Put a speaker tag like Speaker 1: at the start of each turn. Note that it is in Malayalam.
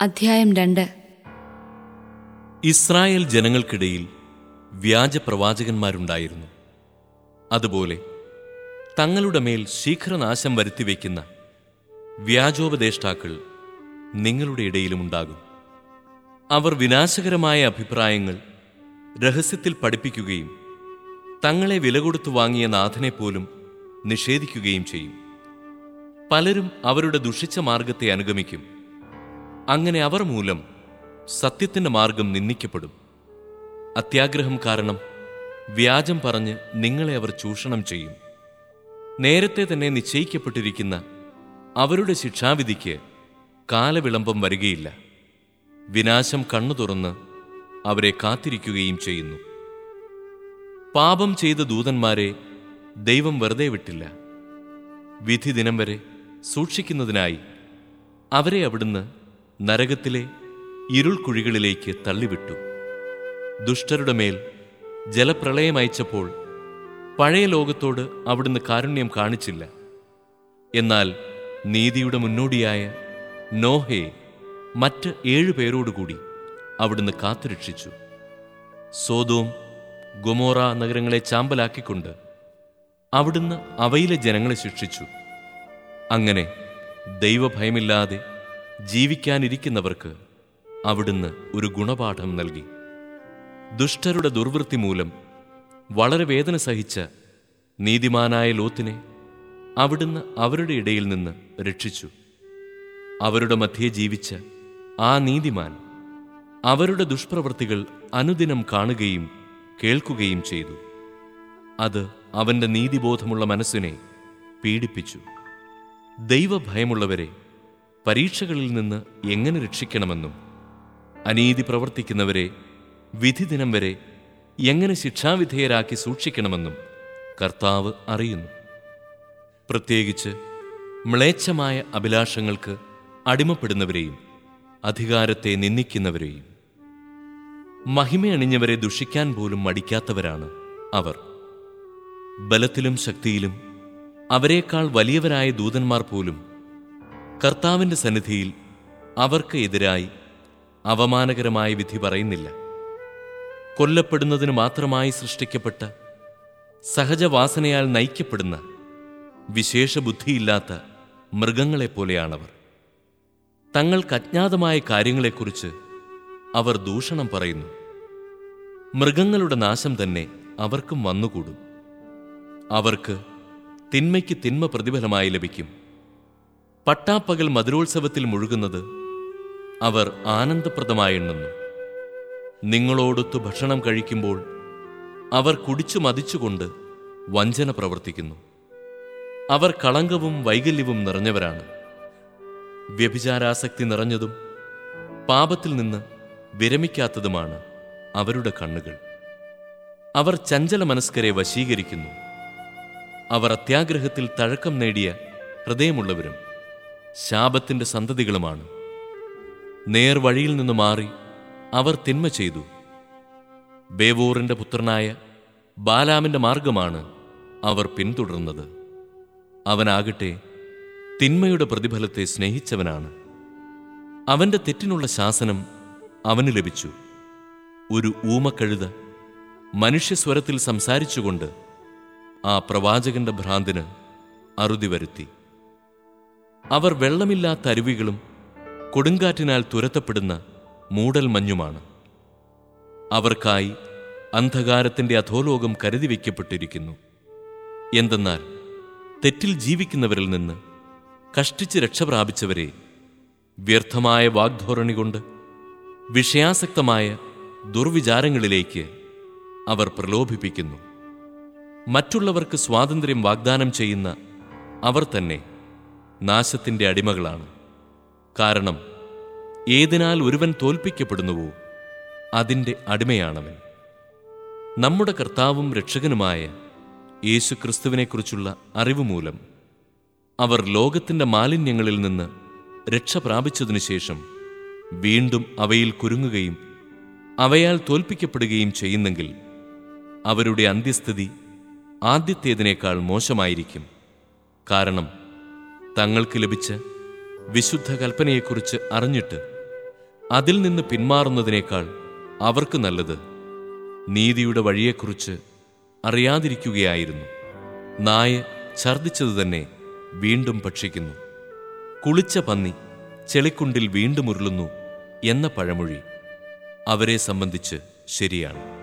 Speaker 1: അധ്യായം രണ്ട്
Speaker 2: ഇസ്രായേൽ ജനങ്ങൾക്കിടയിൽ വ്യാജ പ്രവാചകന്മാരുണ്ടായിരുന്നു അതുപോലെ തങ്ങളുടെ മേൽ ശീഘ്രനാശം വരുത്തിവെക്കുന്ന വ്യാജോപദേഷ്ടാക്കൾ നിങ്ങളുടെ ഇടയിലുമുണ്ടാകും അവർ വിനാശകരമായ അഭിപ്രായങ്ങൾ രഹസ്യത്തിൽ പഠിപ്പിക്കുകയും തങ്ങളെ വില കൊടുത്തു വാങ്ങിയ നാഥനെ പോലും നിഷേധിക്കുകയും ചെയ്യും പലരും അവരുടെ ദുഷിച്ച മാർഗത്തെ അനുഗമിക്കും അങ്ങനെ അവർ മൂലം സത്യത്തിന്റെ മാർഗം നിന്ദിക്കപ്പെടും അത്യാഗ്രഹം കാരണം വ്യാജം പറഞ്ഞ് നിങ്ങളെ അവർ ചൂഷണം ചെയ്യും നേരത്തെ തന്നെ നിശ്ചയിക്കപ്പെട്ടിരിക്കുന്ന അവരുടെ ശിക്ഷാവിധിക്ക് കാലവിളംബം വരികയില്ല വിനാശം കണ്ണു തുറന്ന് അവരെ കാത്തിരിക്കുകയും ചെയ്യുന്നു പാപം ചെയ്ത ദൂതന്മാരെ ദൈവം വെറുതെ വിട്ടില്ല വിധി ദിനം വരെ സൂക്ഷിക്കുന്നതിനായി അവരെ അവിടുന്ന് നരകത്തിലെ ഇരുൾക്കുഴികളിലേക്ക് തള്ളിവിട്ടു ദുഷ്ടരുടെ മേൽ ജലപ്രളയം അയച്ചപ്പോൾ പഴയ ലോകത്തോട് അവിടുന്ന് കാരുണ്യം കാണിച്ചില്ല എന്നാൽ നീതിയുടെ മുന്നോടിയായ നോഹയെ മറ്റ് ഏഴുപേരോടുകൂടി അവിടുന്ന് കാത്തുരക്ഷിച്ചു സോതോം ഗൊമോറ നഗരങ്ങളെ ചാമ്പലാക്കിക്കൊണ്ട് അവിടുന്ന് അവയിലെ ജനങ്ങളെ ശിക്ഷിച്ചു അങ്ങനെ ദൈവഭയമില്ലാതെ ജീവിക്കാനിരിക്കുന്നവർക്ക് അവിടുന്ന് ഒരു ഗുണപാഠം നൽകി ദുഷ്ടരുടെ ദുർവൃത്തി മൂലം വളരെ വേദന സഹിച്ച നീതിമാനായ ലോത്തിനെ അവിടുന്ന് അവരുടെ ഇടയിൽ നിന്ന് രക്ഷിച്ചു അവരുടെ മധ്യേ ജീവിച്ച ആ നീതിമാൻ അവരുടെ ദുഷ്പ്രവൃത്തികൾ അനുദിനം കാണുകയും കേൾക്കുകയും ചെയ്തു അത് അവന്റെ നീതിബോധമുള്ള മനസ്സിനെ പീഡിപ്പിച്ചു ദൈവഭയമുള്ളവരെ പരീക്ഷകളിൽ നിന്ന് എങ്ങനെ രക്ഷിക്കണമെന്നും അനീതി പ്രവർത്തിക്കുന്നവരെ വിധിദിനം വരെ എങ്ങനെ ശിക്ഷാവിധേയരാക്കി സൂക്ഷിക്കണമെന്നും കർത്താവ് അറിയുന്നു പ്രത്യേകിച്ച് മ്ലേച്ഛമായ അഭിലാഷങ്ങൾക്ക് അടിമപ്പെടുന്നവരെയും അധികാരത്തെ നിന്ദിക്കുന്നവരെയും മഹിമയണിഞ്ഞവരെ ദുഷിക്കാൻ പോലും മടിക്കാത്തവരാണ് അവർ ബലത്തിലും ശക്തിയിലും അവരെക്കാൾ വലിയവരായ ദൂതന്മാർ പോലും കർത്താവിന്റെ സന്നിധിയിൽ അവർക്ക് എതിരായി അവമാനകരമായ വിധി പറയുന്നില്ല കൊല്ലപ്പെടുന്നതിന് മാത്രമായി സൃഷ്ടിക്കപ്പെട്ട സഹജവാസനയാൽ നയിക്കപ്പെടുന്ന വിശേഷ ബുദ്ധിയില്ലാത്ത മൃഗങ്ങളെപ്പോലെയാണവർ തങ്ങൾക്ക് അജ്ഞാതമായ കാര്യങ്ങളെക്കുറിച്ച് അവർ ദൂഷണം പറയുന്നു മൃഗങ്ങളുടെ നാശം തന്നെ അവർക്കും വന്നുകൂടും അവർക്ക് തിന്മയ്ക്ക് തിന്മ പ്രതിഫലമായി ലഭിക്കും പട്ടാപ്പകൽ മധുരോത്സവത്തിൽ മുഴുകുന്നത് അവർ ആനന്ദപ്രദമായി എണ്ണുന്നു നിങ്ങളോടൊത്തു ഭക്ഷണം കഴിക്കുമ്പോൾ അവർ കുടിച്ചു മതിച്ചുകൊണ്ട് വഞ്ചന പ്രവർത്തിക്കുന്നു അവർ കളങ്കവും വൈകല്യവും നിറഞ്ഞവരാണ് വ്യഭിചാരാസക്തി നിറഞ്ഞതും പാപത്തിൽ നിന്ന് വിരമിക്കാത്തതുമാണ് അവരുടെ കണ്ണുകൾ അവർ ചഞ്ചല മനസ്കരെ വശീകരിക്കുന്നു അവർ അത്യാഗ്രഹത്തിൽ തഴക്കം നേടിയ ഹൃദയമുള്ളവരും ശാപത്തിന്റെ സന്തതികളുമാണ് നേർവഴിയിൽ നിന്ന് മാറി അവർ തിന്മ ചെയ്തു ബേവോറിന്റെ പുത്രനായ ബാലാമിന്റെ മാർഗമാണ് അവർ പിന്തുടർന്നത് അവനാകട്ടെ തിന്മയുടെ പ്രതിഫലത്തെ സ്നേഹിച്ചവനാണ് അവന്റെ തെറ്റിനുള്ള ശാസനം അവന് ലഭിച്ചു ഒരു ഊമക്കഴുത മനുഷ്യസ്വരത്തിൽ സംസാരിച്ചുകൊണ്ട് ആ പ്രവാചകന്റെ ഭ്രാന്തിന് അറുതി വരുത്തി അവർ വെള്ളമില്ലാത്ത അരുവികളും കൊടുങ്കാറ്റിനാൽ തുരത്തപ്പെടുന്ന മൂടൽ മഞ്ഞുമാണ് അവർക്കായി അന്ധകാരത്തിന്റെ അധോലോകം കരുതി വയ്ക്കപ്പെട്ടിരിക്കുന്നു എന്തെന്നാൽ തെറ്റിൽ ജീവിക്കുന്നവരിൽ നിന്ന് കഷ്ടിച്ച് രക്ഷ പ്രാപിച്ചവരെ വ്യർത്ഥമായ വാഗ്ധോരണി കൊണ്ട് വിഷയാസക്തമായ ദുർവിചാരങ്ങളിലേക്ക് അവർ പ്രലോഭിപ്പിക്കുന്നു മറ്റുള്ളവർക്ക് സ്വാതന്ത്ര്യം വാഗ്ദാനം ചെയ്യുന്ന അവർ തന്നെ നാശത്തിന്റെ അടിമകളാണ് കാരണം ഏതിനാൽ ഒരുവൻ തോൽപ്പിക്കപ്പെടുന്നുവോ അതിൻ്റെ അടിമയാണവൻ നമ്മുടെ കർത്താവും രക്ഷകനുമായ യേശു ക്രിസ്തുവിനെക്കുറിച്ചുള്ള അറിവ് മൂലം അവർ ലോകത്തിന്റെ മാലിന്യങ്ങളിൽ നിന്ന് രക്ഷ പ്രാപിച്ചതിനു ശേഷം വീണ്ടും അവയിൽ കുരുങ്ങുകയും അവയാൽ തോൽപ്പിക്കപ്പെടുകയും ചെയ്യുന്നെങ്കിൽ അവരുടെ അന്ത്യസ്ഥിതി ആദ്യത്തേതിനേക്കാൾ മോശമായിരിക്കും കാരണം തങ്ങൾക്ക് ലഭിച്ച വിശുദ്ധ കൽപ്പനയെക്കുറിച്ച് അറിഞ്ഞിട്ട് അതിൽ നിന്ന് പിന്മാറുന്നതിനേക്കാൾ അവർക്ക് നല്ലത് നീതിയുടെ വഴിയെക്കുറിച്ച് അറിയാതിരിക്കുകയായിരുന്നു നായ ഛർദിച്ചത് തന്നെ വീണ്ടും ഭക്ഷിക്കുന്നു കുളിച്ച പന്നി ചെളിക്കുണ്ടിൽ വീണ്ടും ഉരുളുന്നു എന്ന പഴമൊഴി അവരെ സംബന്ധിച്ച് ശരിയാണ്